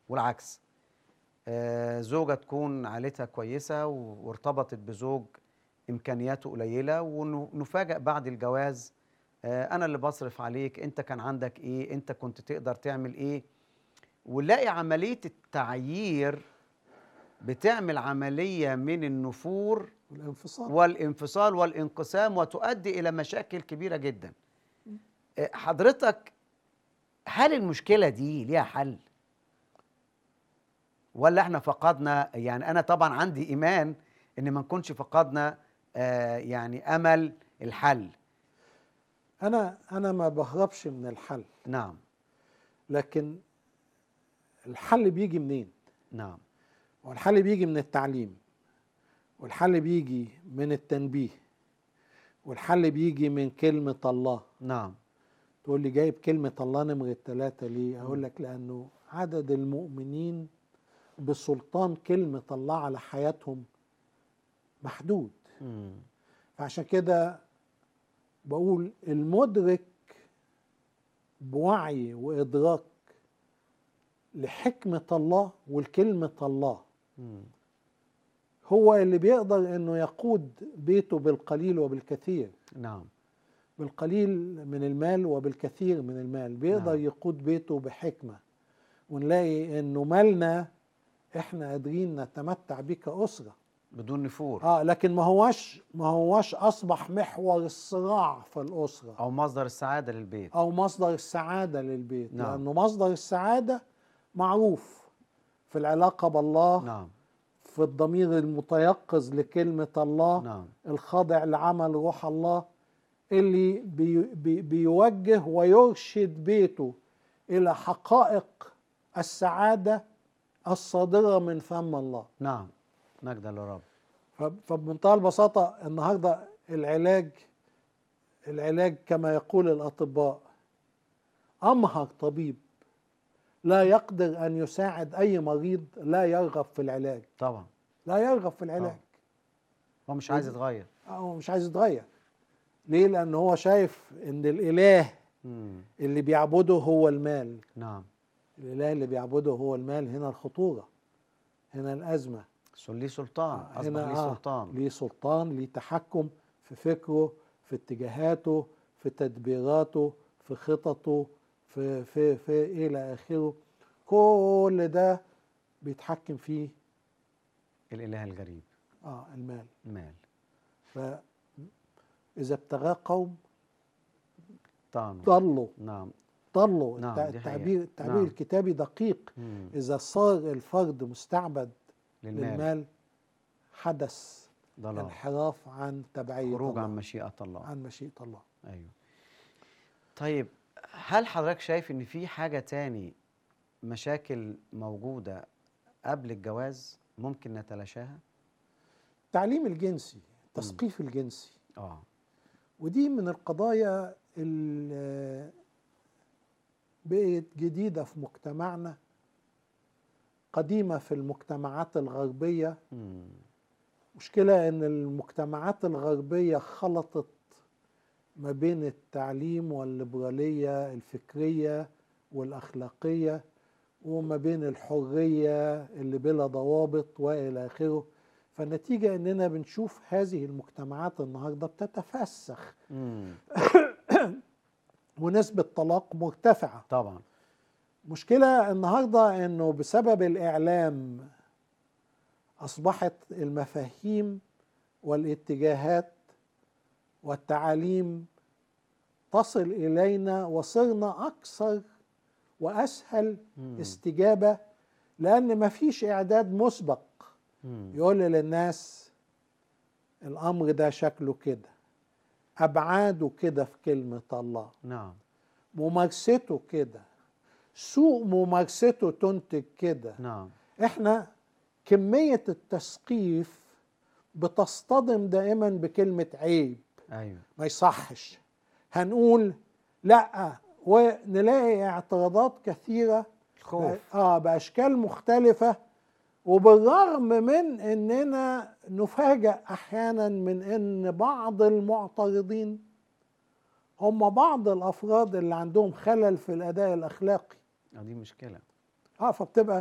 والعكس آه، زوجة تكون عائلتها كويسة و- وارتبطت بزوج إمكانياته قليلة ونفاجأ بعد الجواز آه، أنا اللي بصرف عليك أنت كان عندك إيه أنت كنت تقدر تعمل إيه ونلاقي عملية التعيير بتعمل عملية من النفور والانفصال والانفصال والانقسام وتؤدي الى مشاكل كبيره جدا آه، حضرتك هل المشكله دي ليها حل ولا احنا فقدنا يعني انا طبعا عندي ايمان ان ما نكونش فقدنا آه، يعني امل الحل انا انا ما بهربش من الحل نعم لكن الحل بيجي منين نعم والحل بيجي من التعليم والحل بيجي من التنبيه والحل بيجي من كلمة الله نعم تقول لي جايب كلمة الله نمرة ثلاثة ليه أقول لك لأنه عدد المؤمنين بسلطان كلمة الله على حياتهم محدود مم. فعشان كده بقول المدرك بوعي وإدراك لحكمة الله والكلمة الله مم. هو اللي بيقدر انه يقود بيته بالقليل وبالكثير نعم بالقليل من المال وبالكثير من المال بيقدر نعم. يقود بيته بحكمة ونلاقي انه مالنا احنا قادرين نتمتع بيه كأسرة بدون نفور اه لكن ما هواش ما هواش اصبح محور الصراع في الأسرة او مصدر السعاده للبيت او مصدر السعادة للبيت نعم. لانه مصدر السعادة معروف في العلاقة بالله نعم في الضمير المتيقظ لكلمة الله نعم الخاضع لعمل روح الله اللي بي بي بيوجه ويرشد بيته إلى حقائق السعادة الصادرة من فم الله نعم مجدا للرب ف- فبمنتهى البساطة النهاردة العلاج العلاج كما يقول الأطباء أمهر طبيب لا يقدر أن يساعد أي مريض لا يرغب في العلاج طبعا لا يرغب في العلاج هو مش عايز يتغير هو مش عايز يتغير ليه لان هو شايف ان الاله مم. اللي بيعبده هو المال نعم الاله اللي بيعبده هو المال هنا الخطوره هنا الازمه سل- ليه سلطان اصبح هنا ليه آه، سلطان ليه سلطان ليه تحكم في فكره في اتجاهاته في تدبيراته في خططه في في في الى اخره كل ده بيتحكم فيه الاله الغريب اه المال المال فاذا ابتغاه قوم طعنه ضلوا نعم ضلوا نعم، التع- دي حقيقة. التعبير التعبير نعم. الكتابي دقيق مم. اذا صار الفرد مستعبد للمال للمال حدث ضلال انحراف عن تبعيه خروج الله عن مشيئة الله عن مشيئه الله ايوه طيب هل حضرتك شايف ان في حاجة تاني مشاكل موجودة قبل الجواز ممكن نتلاشاها؟ التعليم الجنسي التثقيف الجنسي اه ودي من القضايا اللي بقت جديده في مجتمعنا قديمه في المجتمعات الغربيه مم. مشكلة إن المجتمعات الغربية خلطت ما بين التعليم والليبرالية الفكرية والأخلاقية وما بين الحرية اللي بلا ضوابط وإلى آخره فالنتيجة إننا بنشوف هذه المجتمعات النهاردة بتتفسخ مم. ونسبة طلاق مرتفعة طبعا مشكلة النهاردة انه بسبب الاعلام اصبحت المفاهيم والاتجاهات والتعاليم تصل الينا وصرنا اكثر واسهل مم. استجابة لان مفيش اعداد مسبق مم. يقول للناس الامر ده شكله كده ابعاده كده في كلمة الله نعم ممارسته كده سوء ممارسته تنتج كده نعم احنا كمية التثقيف بتصطدم دائما بكلمة عيب ايوه ما يصحش هنقول لا ونلاقي اعتراضات كثيرة خوف اه باشكال مختلفة وبالرغم من اننا نفاجأ احيانا من ان بعض المعترضين هم بعض الافراد اللي عندهم خلل في الاداء الاخلاقي آه، دي مشكلة اه فبتبقى